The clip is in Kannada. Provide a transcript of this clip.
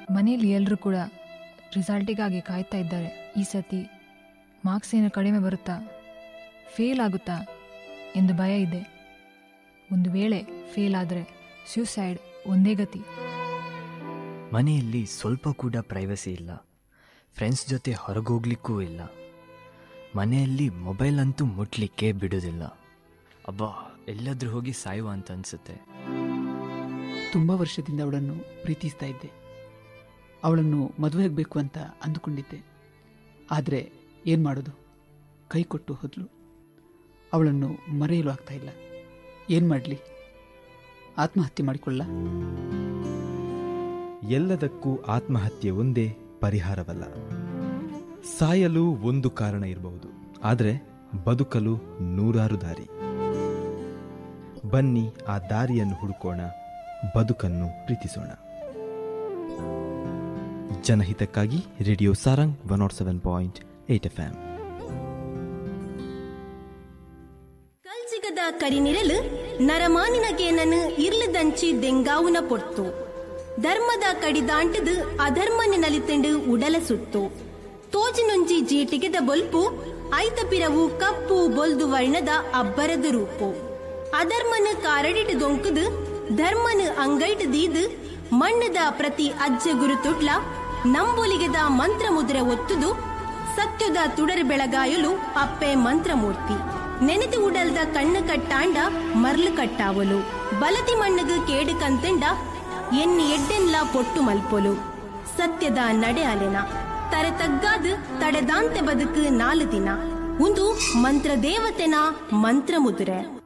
ಮನೆಯಲ್ಲಿ ಎಲ್ಲರೂ ಕೂಡ ರಿಸಲ್ಟಿಗಾಗಿ ಕಾಯ್ತಾ ಇದ್ದಾರೆ ಈ ಸತಿ ಮಾರ್ಕ್ಸ್ ಏನು ಕಡಿಮೆ ಬರುತ್ತಾ ಫೇಲ್ ಆಗುತ್ತಾ ಎಂದು ಭಯ ಇದೆ ಒಂದು ವೇಳೆ ಫೇಲ್ ಆದರೆ ಸ್ಯೂಸೈಡ್ ಒಂದೇ ಗತಿ ಮನೆಯಲ್ಲಿ ಸ್ವಲ್ಪ ಕೂಡ ಪ್ರೈವಸಿ ಇಲ್ಲ ಫ್ರೆಂಡ್ಸ್ ಜೊತೆ ಹೊರಗೋಗ್ಲಿಕ್ಕೂ ಇಲ್ಲ ಮನೆಯಲ್ಲಿ ಮೊಬೈಲ್ ಅಂತೂ ಮುಟ್ಲಿಕ್ಕೆ ಬಿಡೋದಿಲ್ಲ ಅಬ್ಬಾ ಎಲ್ಲಾದ್ರೂ ಹೋಗಿ ಸಾಯುವ ಅಂತ ಅನ್ಸುತ್ತೆ ತುಂಬ ವರ್ಷದಿಂದ ಅವಳನ್ನು ಪ್ರೀತಿಸ್ತಾ ಇದ್ದೆ ಅವಳನ್ನು ಮದುವೆ ಆಗಬೇಕು ಅಂತ ಅಂದುಕೊಂಡಿದ್ದೆ ಆದರೆ ಏನು ಮಾಡೋದು ಕೈ ಕೊಟ್ಟು ಹೋದ್ಲು ಅವಳನ್ನು ಮರೆಯಲು ಆಗ್ತಾ ಇಲ್ಲ ಏನು ಮಾಡಲಿ ಆತ್ಮಹತ್ಯೆ ಮಾಡಿಕೊಳ್ಳ ಎಲ್ಲದಕ್ಕೂ ಆತ್ಮಹತ್ಯೆ ಒಂದೇ ಪರಿಹಾರವಲ್ಲ ಸಾಯಲು ಒಂದು ಕಾರಣ ಇರಬಹುದು ಆದರೆ ಬದುಕಲು ನೂರಾರು ದಾರಿ ಬನ್ನಿ ಆ ದಾರಿಯನ್ನು ಹುಡುಕೋಣ ಬದುಕನ್ನು ಪ್ರೀತಿಸೋಣ ಜನಹಿತಕ್ಕಾಗಿ radio Sarang one nought seven point eight F M ಕಲ್ಜಿಗದ ಕರಿನಿರಲು ನರಮಾನಿನಗೇನನು ಇರ್ಲದಂಚಿ ದೆಂಗಾವುನ ಪೊರ್ತು ಧರ್ಮದ ಕಡಿದಾಂಟದು ಅಧರ್ಮನ ನಲಿತಂಡು ಉಡಲ ಸುತ್ತು ತೋಜಿನೊಂಜಿ ಜೀಟಿಗೆದ ಬೊಲ್ಪು ಐತ ಪಿರವು ಕಪ್ಪು ಬೊಲ್ದು ವರ್ಣದ ಅಬ್ಬರದ ರೂಪು ಅಧರ್ಮನ ಕಾರಡಿಟ್ಟು ದೊಂಕುದು ಧರ್ಮನ ಅಂಗೈಟ್ ದೀದು ಮಣ್ಣದ ಪ್ರತಿ ಅಜ್ಜ ಗುರುತುಡ್ಲ ನಂಬೊಲಿಗೆದ ಮಂತ್ರ ಮುದ್ರೆ ಒತ್ತುದು ಸತ್ಯದ ತುಡರ್ ಬೆಳಗಾಯಲು ಅಪ್ಪೆ ಮಂತ್ರಮೂರ್ತಿ ನೆನೆದು ಉಡಲ್ದ ಕಣ್ಣು ಕಟ್ಟಾಂಡ ಮರ್ಲು ಕಟ್ಟಾವಲು ಬಲತಿ ಮಣ್ಣಗು ಕೇಡು ಕಂತೆಂಡ ಎನ್ನಿ ಎಡ್ಡೆನ್ಲ ಪೊಟ್ಟು ಮಲ್ಪೊಲು ಸತ್ಯದ ನಡೆ ಅಲೆನ ತರೆ ತಗ್ಗಾದು ತಡೆದಾಂತೆ ಬದುಕು ನಾಲು ದಿನ ಒಂದು ಮಂತ್ರ ದೇವತೆನ ಮಂತ್ರ ಮುದುರೆ